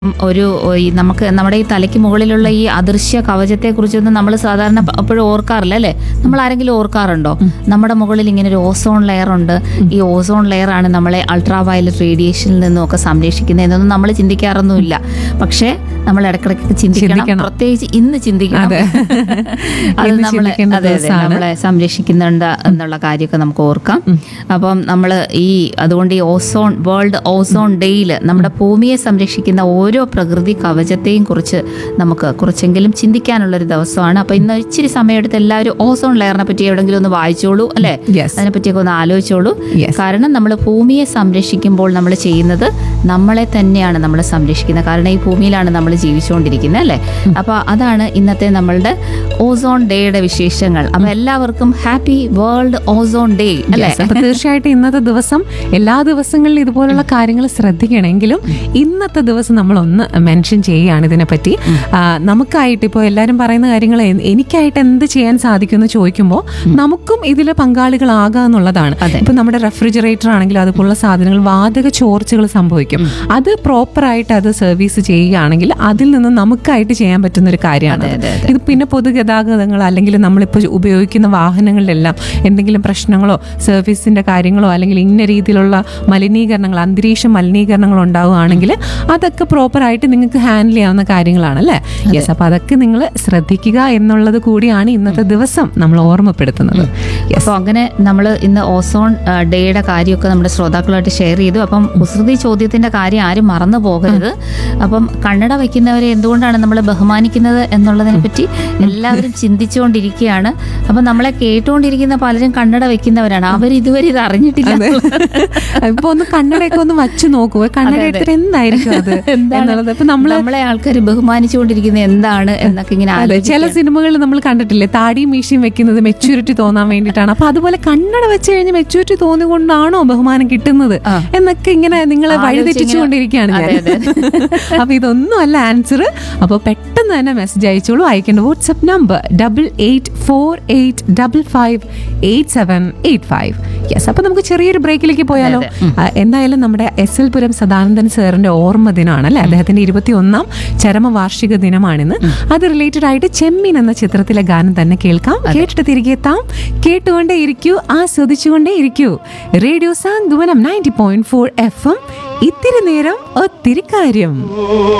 ഒരു ഈ നമുക്ക് നമ്മുടെ ഈ തലയ്ക്ക് മുകളിലുള്ള ഈ അദൃശ്യ കവചത്തെ കുറിച്ചൊന്നും നമ്മൾ സാധാരണ പ- എപ്പോഴും ഓർക്കാറില്ല അല്ലേ നമ്മൾ ആരെങ്കിലും ഓർക്കാറുണ്ടോ നമ്മുടെ മുകളിൽ ഇങ്ങനെ ഒരു ഓസോൺ ലെയർ ഉണ്ട് ഈ ഓസോൺ ലെയർ ആണ് നമ്മളെ അൾട്രാ വയലറ്റ് റേഡിയേഷനിൽ നിന്നും ഒക്കെ സംരക്ഷിക്കുന്നത് എന്നൊന്നും നമ്മൾ ചിന്തിക്കാറൊന്നുമില്ല പക്ഷേ നമ്മൾ ഇടയ്ക്കിടയ്ക്ക് ചിന്തിക്കണം ചിന്തിക്കണം. പ്രത്യേകിച്ച് ഇന്ന് ചിന്തിക്കണം അതെ. അത് ഇന്ന് നമ്മളെ ചിന്തിക്കേണ്ട അതെ അതെ ദിവസമാണ്. നമ്മളെ സംരക്ഷിക്കുന്നുണ്ട് എന്നുള്ള കാര്യമൊക്കെ നമുക്ക് ഓർക്കാം അപ്പം നമ്മൾ ഈ അതുകൊണ്ട് ഈ ഓസോൺ വേൾഡ് ഓസോൺ ഡേയിൽ നമ്മുടെ ഭൂമിയെ സംരക്ഷിക്കുന്ന ഓരോ പ്രകൃതി കവചത്തെയും കുറിച്ച് നമുക്ക് കുറച്ചെങ്കിലും ചിന്തിക്കാനുള്ളൊരു ദിവസമാണ് അപ്പം ഇന്ന് ഇച്ചിരി സമയമെടുത്ത് എല്ലാവരും ഓസോൺ ലെയറിനെ പറ്റി എവിടെയെങ്കിലും ഒന്ന് വായിച്ചോളൂ അല്ലേ Yes. അതിനെപ്പറ്റിയൊക്കെ ഒന്ന് ആലോചിച്ചോളൂ Yes. കാരണം നമ്മൾ ഭൂമിയെ സംരക്ഷിക്കുമ്പോൾ നമ്മൾ ചെയ്യുന്നത് നമ്മളെ തന്നെയാണ് നമ്മൾ സംരക്ഷിക്കുന്നത് കാരണം ഈ ഭൂമിയിലാണ് നമ്മൾ ജീവിച്ചുകൊണ്ടിരിക്കുന്നത് അല്ലേ അപ്പോൾ അതാണ് ഇന്നത്തെ നമ്മളുടെ ഓസോൺ ഡേയുടെ വിശേഷങ്ങൾ അപ്പോൾ എല്ലാവർക്കും ഹാപ്പി വേൾഡ് ഓസോൺ ഡേ അല്ലേ Yes, അപ്പൊ തീർച്ചയായിട്ടും ഇന്നത്തെ ദിവസം എല്ലാ ദിവസങ്ങളിലും ഇതുപോലുള്ള കാര്യങ്ങൾ ശ്രദ്ധിക്കണമെങ്കിലും ഇന്നത്തെ ദിവസം നമ്മൾ ഒന്ന് മെൻഷൻ ചെയ്യുകയാണ് ഇതിനെപ്പറ്റി ആ, നമുക്കായിട്ട് ഇപ്പോൾ എല്ലാവരും പറയുന്ന കാര്യങ്ങൾ എ- എനിക്കായിട്ട് എന്ത് ചെയ്യാൻ സാധിക്കും എന്ന് ചോദിക്കുമ്പോൾ നമുക്കും ഇതിൽ പങ്കാളികളാകാം എന്നുള്ളതാണ് അതെ. ഇപ്പൊ നമ്മുടെ റെഫ്രിജറേറ്റർ ആണെങ്കിലും അതുപോലുള്ള സാധനങ്ങൾ വാതക ചോർച്ചകൾ സംഭവിക്കും അത് പ്രോപ്പറായിട്ട് അത് സർവീസ് ചെയ്യുകയാണെങ്കിൽ അതിൽ നിന്ന് നമുക്കായിട്ട് ചെയ്യാൻ പറ്റുന്ന ഒരു കാര്യമാണ് അതെ, അതെ, ഇത് പിന്നെ പൊതുഗതാഗതങ്ങൾ അല്ലെങ്കിൽ നമ്മളിപ്പോൾ ഉപയോഗിക്കുന്ന വാഹനങ്ങളിലെല്ലാം എന്തെങ്കിലും പ്രശ്നങ്ങളോ സർവീസിന്റെ കാര്യങ്ങളോ അല്ലെങ്കിൽ ഇന്ന രീതിയിലുള്ള മലിനീകരണങ്ങൾ അന്തരീക്ഷ മലിനീകരണങ്ങൾ ഉണ്ടാവുകയാണെങ്കിൽ അതൊക്കെ പ്രോപ്പറായിട്ട് നിങ്ങൾക്ക് ഹാൻഡിൽ ചെയ്യാവുന്ന കാര്യങ്ങളാണ് അല്ലേ യെസ് അപ്പൊ അതൊക്കെ നിങ്ങൾ ശ്രദ്ധിക്കുക എന്നുള്ളത് കൂടിയാണ് ഇന്നത്തെ ദിവസം നമ്മൾ ഓർമ്മപ്പെടുത്തുന്നത് അപ്പോൾ അങ്ങനെ നമ്മൾ ഇന്ന് ഓസോൺ ആ, ഡേയുടെ കാര്യമൊക്കെ നമ്മുടെ ശ്രോതാക്കളുമായിട്ട് ഷെയർ ചെയ്തു അപ്പം കുസൃതി ചോദ്യത്തിന്റെ കാര്യം ആരും മറന്നു പോകരുത് അപ്പം കണ്ണട വയ്ക്കുന്നവരെ എന്തുകൊണ്ടാണ് നമ്മൾ ബഹുമാനിക്കുന്നത് എന്നുള്ളതിനെ പറ്റി എല്ലാവരും ചിന്തിച്ചുകൊണ്ടിരിക്കുകയാണ് അപ്പം നമ്മളെ കേട്ടുകൊണ്ടിരിക്കുന്ന പലരും കണ്ണട വെക്കുന്നവരാണ് അവർ ഇതുവരെ ഇത് അറിഞ്ഞിട്ടില്ല ഇപ്പൊ ഒന്ന് കണ്ണടയൊക്കെ ഒന്ന് വച്ചു നോക്കൂ കണ്ണട അതെ, അതെ. എടുത്തിട്ട് എന്തായിരിക്കും അത് എന്നുള്ളത് ഇപ്പൊ നമ്മള് നമ്മളെ ആൾക്കാർ ബഹുമാനിച്ചുകൊണ്ടിരിക്കുന്നത് എന്താണ് എന്നൊക്കെ ഇങ്ങനെ അതെ ചില ആലോചിക്കുക. സിനിമകളിൽ നമ്മൾ കണ്ടിട്ടില്ലേ താടിയും മീശയും വെക്കുന്നത് മെച്യൂരിറ്റി തോന്നാൻ വേണ്ടിയിട്ടാണ് അപ്പൊ അതുപോലെ കണ്ണട വെച്ച് കഴിഞ്ഞ് മെച്യൂരിറ്റി തോന്നിക്കൊണ്ടാണോ ബഹുമാനം കിട്ടുന്നത് ആ. എന്നൊക്കെ ഇങ്ങനെ നിങ്ങളെ ആലോചിച്ച് വഴിതെറ്റിച്ചുകൊണ്ടിരിക്കുകയാണ് ഞാൻ അതെ, അപ്പൊ ഇതൊന്നും അല്ല ആൻസർ അപ്പൊ പെട്ടെന്ന് തന്നെ മെസ്സേജ് അയച്ചോളൂ അയക്കേണ്ട WhatsApp number double eight four eight double five eight seven eight five yes അപ്പൊ നമുക്ക് ചെറിയൊരു ബ്രേക്കിലേക്ക് പോയാലോ അതെ, അതെ. ആ, എന്തായാലും നമ്മുടെ എസ് എൽ പുരം സദാനന്ദൻ സാറിന്റെ ഓർമ്മ ദിനമാണ് അല്ലെ അദ്ദേഹത്തിന്റെ ഇരുപത്തി ഒന്നാം ചരമവാർഷിക ദിനമാണിന്ന് അത് റിലേറ്റഡ് ആയിട്ട് ചെമ്മീൻ എന്ന ചിത്രത്തിലെ ഗാനം തന്നെ കേൾക്കാം കേട്ടിട്ട് തിരികെ എത്താം കേട്ടുകൊണ്ടേ ഇരിക്കൂ ആസ്വദിച്ചുകൊണ്ടേ ഇരിക്കൂ radio Santhwanam ninety point four F M ഇത്തിരി നേരം ഒത്തിരി കാര്യം